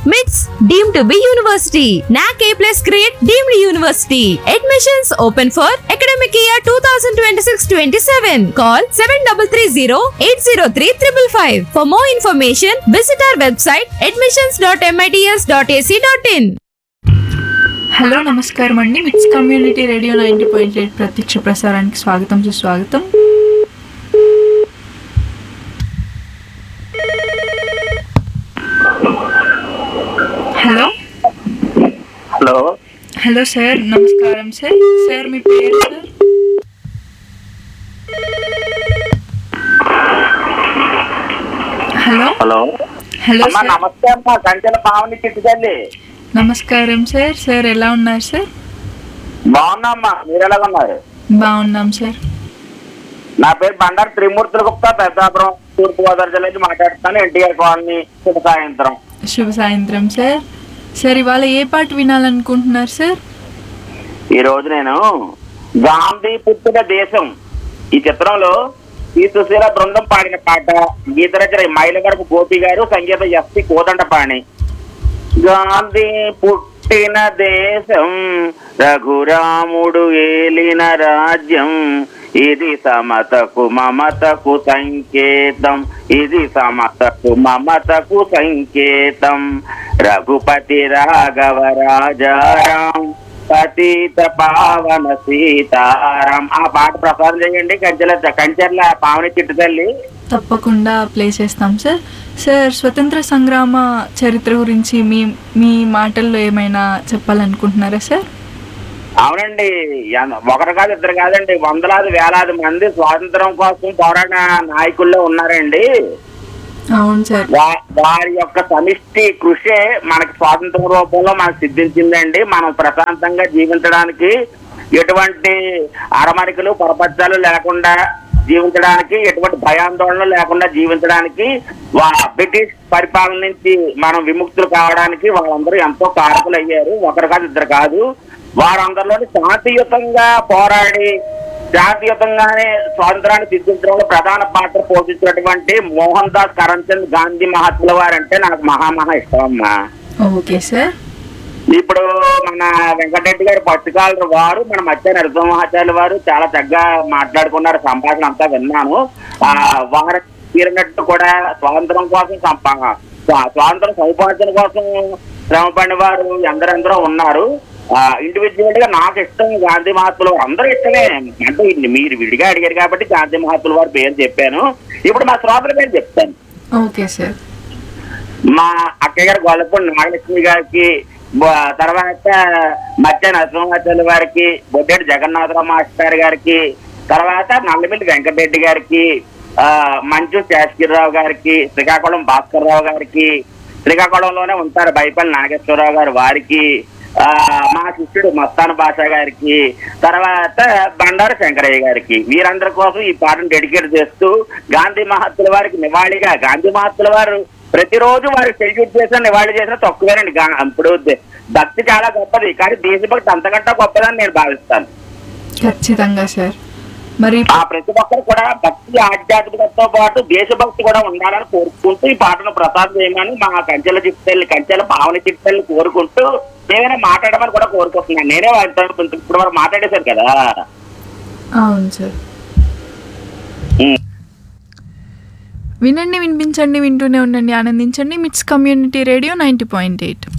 మిట్స్ deem to be university NAAC A plus grade deemed university admissions open for academic year two thousand twenty six twenty seven call seven double three zero eight zero three triple five for more information visit our website admissions dot MITS dot AC dot in hello నమస్కారం అండి MITS community radio ninety point eight ప్రత్యక్ష ప్రసారానికి స్వాగతం సుస్వాగతం hello hello hello sir నమస్కారం sir sir మీ పేరు sir hello hello hello అమ్మా సార్ నమస్తే అమ్మా కంచెల పావని చిట్టుతల్లి నమస్కారం సార్ సార్ ఎలా ఉన్నారు సార్ బాగున్నామ్మా మీరు ఎలా ఉన్నారు బాగున్నాం సార్ నా పేరు బండారు త్రిమూర్తుల గుప్తా పెద్దాపురం తూర్పు గోదావరి జిల్లా నుంచి మాట్లాడుతున్నాను ఎన్టీఆర్ కాలనీ శుభ సాయంత్రం శుభ సాయంత్రం సార్ సార్ ఇవాళ ఏ పాట వినాలనుకుంటున్నారు సార్ ఈ రోజు నేను గాంధీ పుట్టిన దేశం ఈ చిత్రంలో ఈ సుశీల బృందం పాడిన పాట గీత రచన మైలవరపు గోపి గారు సంగీత ఎస్పి కోదండపాణి గాంధీ పుట్టిన దేశం రఘురాముడు ఏలిన రాజ్యం ఇది సమతకు మమతకు సంకేతం ఇది సమతకు మమతకు సంకేతం రఘుపతి రాఘవ రాజారాం పతిత పావన సీతారాం ఆ పాట ప్రసారం చేయండి కంచెల కంచెర్ల పావని చిట్టు తల్లి తప్పకుండా ప్లే చేస్తాం సార్ సార్ స్వతంత్ర సంగ్రామ చరిత్ర గురించి మీ మీ మాటల్లో ఏమైనా చెప్పాలనుకుంటున్నారా సార్ అవునండి ఎన్- ఒకరు కాదు ఇద్దరు కాదండి వందలాది వేలాది మంది స్వాతంత్రం కోసం పోరాట నాయకుల్లో ఉన్నారండి అవును సార్ వా- వారి యొక్క సమిష్టి కృషే మనకి స్వాతంత్రం రూపంలో మనకు సిద్ధించిందండి మనం ప్రశాంతంగా జీవించడానికి ఎటువంటి అరమరికలు పరపత్యాలు లేకుండా జీవించడానికి ఎటువంటి భయాందోళనలు లేకుండా జీవించడానికి వా- బ్రిటిష్ పరిపాలన నుంచి మనం విముక్తులు కావడానికి వాళ్ళందరూ ఎంతో కారకులు అయ్యారు ఒకరు కాదు ఇద్దరు కాదు వారందరిలోని శాంతియుతంగా పోరాడి జాతీయతంగానే స్వాతంత్రాన్ని సిద్ధించడంలో ప్రధాన పాత్ర పోషించినటువంటి మోహన్ దాస్ కరంచంద్ గాంధీ మహాత్ముల వారంటే నాకు మహామహా ఇష్టం అమ్మా ఓకే సార్ ఇప్పుడు మన వెంకటరెడ్డి గారి పత్రికాల వారు మన మధ్య నరసింహాచార్య వారు చాలా చక్కగా మాట్లాడుకున్నారు సంభాషణ అంతా విన్నాను ఆ వారు తీరినట్టు కూడా స్వాతంత్రం కోసం సంపా- స్వా- స్వాతంత్రం సముపార్జన కోసం శ్రమ పడిన వారు ఎందరెందరో ఉన్నారు ఇండివిజువల్ గా నాకు ఇష్టం గాంధీ మహాత్ములు వారు అందరూ ఇష్టమే అంటే ఇది మీరు విడిగా అడిగారు కాబట్టి గాంధీ మహాత్ముల వారి పేరు చెప్పాను ఇప్పుడు మా శ్రోతల పేరు చెప్తాను ఓకే సార్ మా అక్కయ్య గారు గొల్లపూడి నాగలక్ష్మి గారికి బ- తర్వాత మధ్య నరసింహాచార్య గారికి బొడ్డేటి జగన్నాథరావు మాస్టర్ గారికి తర్వాత నల్లమిల్లి వెంకటరెడ్డి గారికి ఆ మంచు శేషగిరిరావు గారికి శ్రీకాకుళం భాస్కర్ రావు గారికి శ్రీకాకుళంలోనే ఉంటారు బైపల్లి నాగేశ్వరరావు గారు వారికి ఆ మా శిష్యుడు మస్తాన్ భాష గారికి తర్వాత బండారు శంకరయ్య గారికి వీరందరి కోసం ఈ పాటను డెడికేట్ చేస్తూ గాంధీ మహాత్ముల వారికి నివాళిగా గాంధీ మహాత్ముల వారు ప్రతిరోజు వారు సెల్యూట్ చేసిన నివాళి చేసిన తక్కువేనండి గా- ఇప్పుడు ద- భక్తి చాలా గొప్పది కానీ దేశభక్తి అంతకంటే గొప్పదని నేను భావిస్తాను ఖచ్చితంగా సార్ మరి ఆ ప్రతి ఒక్కరు కూడా భక్తి ఆధ్యాత్మికతతో పాటు దేశభక్తి కూడా ఉండాలని కోరుకుంటూ ఈ పాటను ప్రసాదం చేయమని మా కంచెల చిట్టెల్ని కంచెల భావన చిట్టెల్ని కోరుకుంటూ ఏమైనా మాట్లాడమని కూడా కోరుకుంటున్నాను నేనే వారితో ఇప్పుడు వరకు మాట్లాడేశారు కదా అవును సార్ ఉం. వినండి వినిపించండి వింటూనే ఉండండి ఆనందించండి MITS community radio ninety point eight